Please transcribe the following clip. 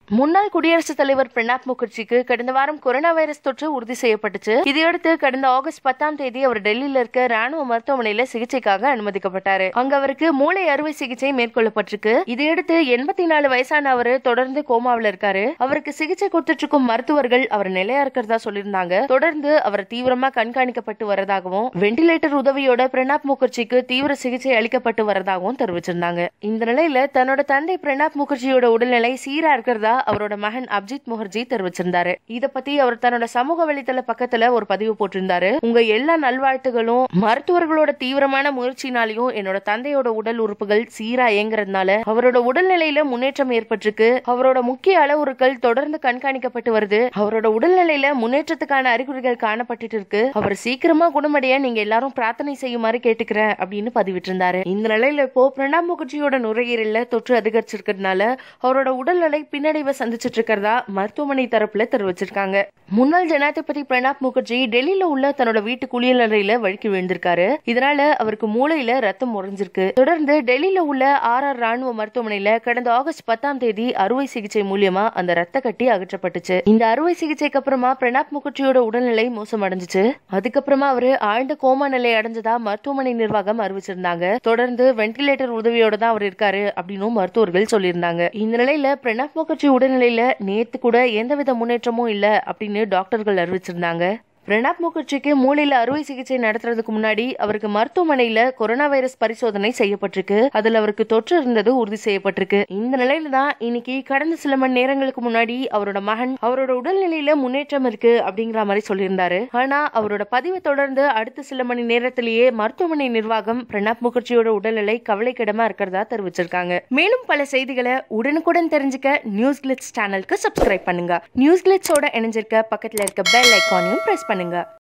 முன்னாள் குடியரசுத் தலைவர் பிரணாப் முகர்ஜிக்கு கடந்த வாரம் கொரோனா வைரஸ் தொற்று உறுதி செய்யப்பட்டுச்சு இதையடுத்து கடந்த ஆகஸ்ட் பத்தாம் தேதி அவர் டெல்லியில இருக்க ராணுவ மருத்துவமனையில சிகிச்சைக்காக அனுமதிக்கப்பட்டாரு அங்க அவருக்கு மூளை அறுவை சிகிச்சை மேற்கொள்ளப்பட்டிருக்கு இதையடுத்து எண்பத்தி நாலு வயசான அவரு தொடர்ந்து கோமாவில் இருக்காரு அவருக்கு சிகிச்சை கொடுத்துட்டு இருக்கும் மருத்துவர்கள் அவர் நிலையா இருக்கிறதா சொல்லியிருந்தாங்க தொடர்ந்து அவர் தீவிரமா கண்காணிக்கப்பட்டு வரதாகவும் வெண்டிலேட்டர் உதவியோட பிரணாப் முகர்ஜிக்கு தீவிர சிகிச்சை அளிக்கப்பட்டு வரதாகவும் தெரிவிச்சிருந்தாங்க இந்த நிலையில தன்னோட தந்தை பிரணாப் முகர்ஜியோட உடல்நிலை சீரா இருக்கிறதா அவரோட மகன் அப்ஜித் முகர்ஜி தெரிவிச்சிருந்தாரு இத பத்தி அவர் தன்னோட சமூக வலைதள பக்கத்துல ஒரு பதிவு போட்டிருந்தாரு உங்க எல்லா நல்வாழ்த்துகளும் மருத்துவர்களோட தீவிரமான முயற்சினாலையும் என்னோட தந்தையோட உடல் உறுப்புகள் சீரா இயங்குறதுனால அவரோட உடல்நிலையில முன்னேற்றம் ஏற்பட்டிருக்கு அவரோட முக்கிய அளவுருக்கள் தொடர்ந்து கண்காணிக்கப்பட்டு வருது அவரோட உடல்நிலையில முன்னேற்றத்துக்கான அறிகுறிகள் காணப்பட்டுட்டு இருக்கு அவர் சீக்கிரமா குணமடைய நீங்க எல்லாரும் பிரார்த்தனை செய்யுமாறு கேட்டுக்கிறேன் அப்படின்னு பதிவிட்டிருந்தாரு இந்த நிலையில இப்போ பிரணாப் முகர்ஜியோட நுரையீரல்ல தொற்று அதிகரிச்சிருக்கிறதுனால அவரோட உடல்நிலை பின்னடைவை சந்திச்சிட்டு இருக்கிறதா மருத்துவமனை தரப்புல தெரிவிச்சிருக்காங்க முன்னாள் ஜனாதிபதி பிரணாப் முகர்ஜி டெல்லியில உள்ள தன்னோட வீட்டு குளியலறையில வழுக்கி விழுந்திருக்காரு இதனால அவருக்கு மூளையில ரத்தம் உறைஞ்சிருக்கு தொடர்ந்து டெல்லியில உள்ள ஆர் ஆர் ராணுவ மருத்துவமனையில கடந்த ஆகஸ்ட் பத்தாம் தேதி அறுவை சிகிச்சை மூலியமா அந்த ரத்த கட்டி அகற்றப்பட்டுச்சு இந்த அறுவை சிகிச்சைக்கு அப்புறமா பிரணாப் முகர்ஜியோட உடல்நிலை மோசமடைஞ்சிச்சு அதுக்கப்புறமா அவரு ஆழ்ந்த கோமா நிலை அடைஞ்சதா மருத்துவமனை நிர்வாகம் அறிவிச்சிருந்தாங்க தொடர்ந்து வென்டிலேட்டர் உதவியோட தான் அவர் இருக்காரு அப்படின்னு மருத்துவர்கள் சொல்லியிருந்தாங்க இந்த நிலையில பிரணாப் முகர்ஜி உடல்நிலையில நேத்து கூட எந்தவித முன்னேற்றமும் இல்ல அப்படின்னு டாக்டர்கள் அறிவிச்சிருந்தாங்க பிரணாப் முகர்ஜிக்கு மூளையில அறுவை சிகிச்சை நடத்துறதுக்கு முன்னாடி அவருக்கு மருத்துவமனையில கொரோனா வைரஸ் பரிசோதனை செய்யப்பட்டிருக்கு அதுல அவருக்கு தொற்று இருந்தது உறுதி செய்யப்பட்டிருக்கு இந்த நிலையில தான் இன்னைக்கு கடந்த சில மணி நேரங்களுக்கு முன்னாடி அவரோட மகன் அவரோட உடல்நிலையில முன்னேற்றம் இருக்கு அப்படிங்கிற மாதிரி சொல்லியிருந்தாரு ஆனா அவரோட பதிவை தொடர்ந்து அடுத்த சில மணி நேரத்திலேயே மருத்துவமனை நிர்வாகம் பிரணாப் முகர்ஜியோட உடல்நிலை கவலைக்கிடமா இருக்கிறதா தெரிவிச்சிருக்காங்க மேலும் பல செய்திகளை உடனுக்குடன் தெரிஞ்சுக்க நியூஸ் கிளிட்ஸ் சேனலுக்கு சப்ஸ்கிரைப் பண்ணுங்க நியூஸ் கிளிட்ஸோட இணைஞ்சிருக்க பக்கத்துல இருக்க பெல் ஐக்கானையும் பிரஸ் பண்ணுங்க